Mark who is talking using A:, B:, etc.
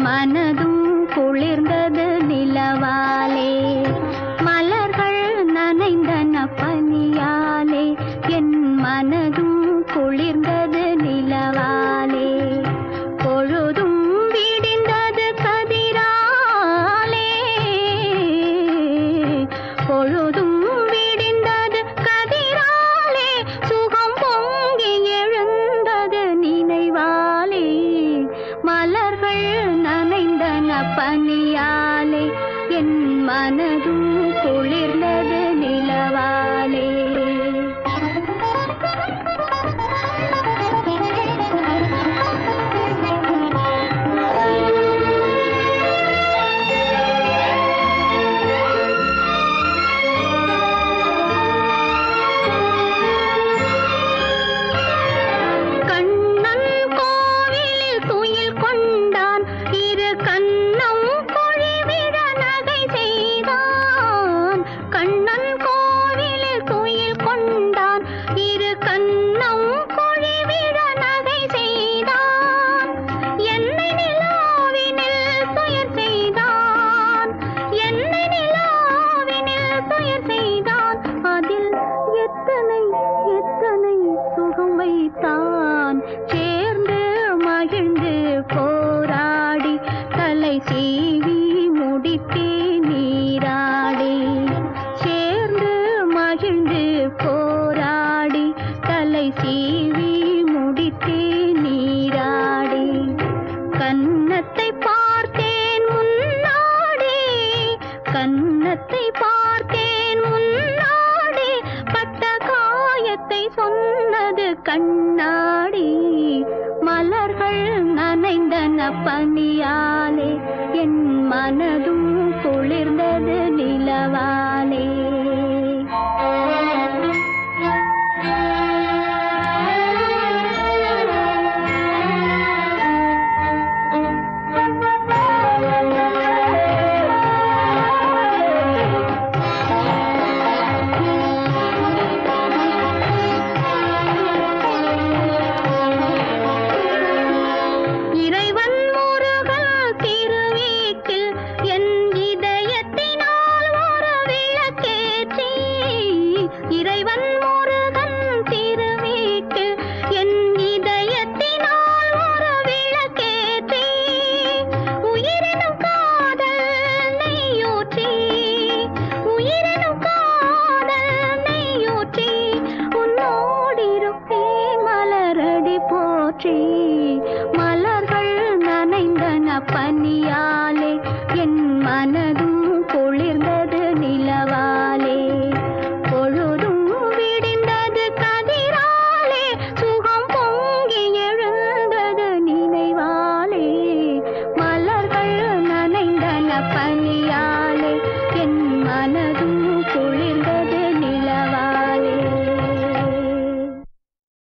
A: மனதும் குளிர்ந்தது நிலவாலே மலர்கள் நனைந்தன பனியாலே என் மனதும் குளிர்ந்தது நிலவாலே பொழுதும் விடிந்தது கதிராலே பொழுதும் விடிந்தது கதிராலே சுகம் பொங்கி எழுந்தது நினைவாலே மலர்கள் நனைந்தன பனியாலே என் மனதும் குளிர்ந்தது நிலவாலே கண்ணன் கோவிலில் துயில் கொண்டான் இரு கண்ணம் பொழிவிட நகை செய்தான் கண்ணன் கோவிலில் துயில் கொண்டான் இரு கண்ணம் பொழிவிட நகை செய்தான் என்னை நிலாவினில் துயர் செய்தான் என்னை நிலாவினில் துயர் செய்தான் அதில் எத்தனை எத்தனை சுகம் வைத்தான் சேர்ந்து மகிழ்ந்து போராடி தலை சீவி முடித்தே நீராடி சேர்ந்து மகிழ்ந்து போராடி தலை சீவி முடித்தே நீராடி கன்னத்தை பார்த்தேன் முன்னாடி கன்னத்தை பார்த்தேன் முன்னாடி பட்ட காயத்தை சொன்னது கண்ணாடி மலர்கள் நனைந்தன பனியாலே என் மனதும் குளிர்ந்தது நிலவாலே இறைவன் முருகன் திருவீட்டில் என் இதயத்தினால் ஒரு விளக்கேற்றி இறைவன் முருகன் திருவீட்டில் என் இதயத்தினால் ஒரு விளக்கேற்றி உயிரினும் காதல் நெய்யூற்றி உயிரினும் காதல் நெய்யூற்றி உன்னோடிருப்பேன் மலரடி போற்றி மலர்கள் நனைந்தன பனியா